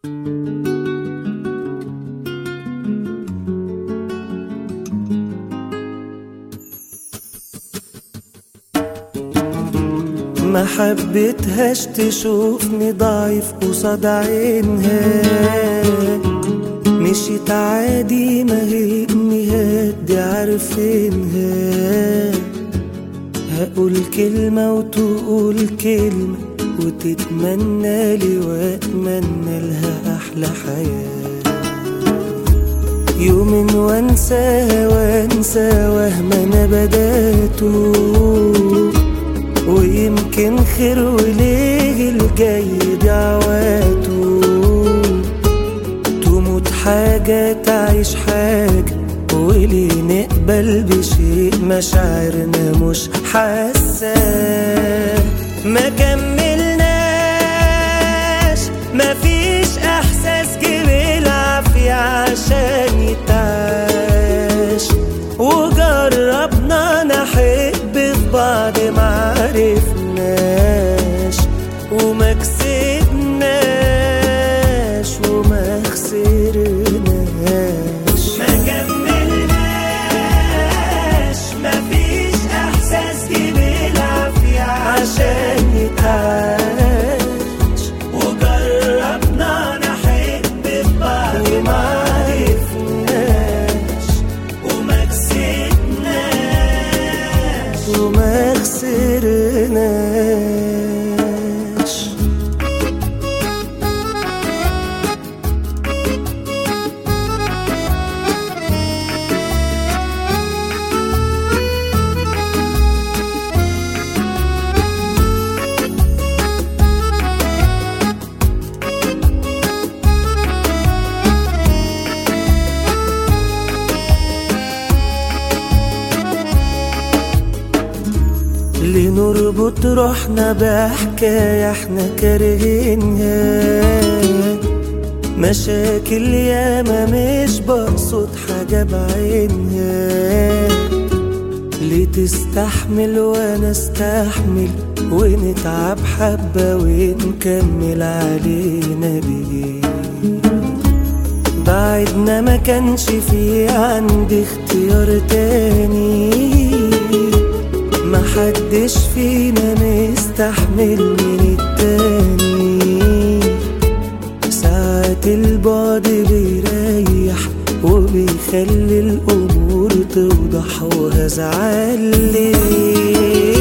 ما حبيتهاش تشوفني ضعيف قصاد عينها مشيت عادي ما هي امنيات دي عارفينها هقول كلمة وتقول كلمة وتتمنى لي واتمنى لها احلى حياة يوم وانساها وانسى وهم انا بداته ويمكن خير وليه الجاي دعواته تموت حاجة تعيش حاجة وليه نقبل بشيء مشاعرنا مش حاسة ما كملناش مفيش احساس جه بالعافية عشان يتعاش وجربنا نحب في بعض ما عرفناش وما كسبناش وما خسرناش ما كملناش مفيش احساس جه بالعافية عشان يتعاش وجربنا نحب في بعض وما عرفناش وما كسبناش وما خسرناش لنربط روحنا بحكاية احنا كارهينها مشاكل ياما مش بقصد حاجة بعينها ليه تستحمل وانا استحمل ونتعب حبة ونكمل علينا بيه بعدنا ما كانش في عندي اختيار تاني ما حدش فينا مستحمل من التاني ساعات البعد بيريح وبيخلي الأمور توضح وهزعل ليه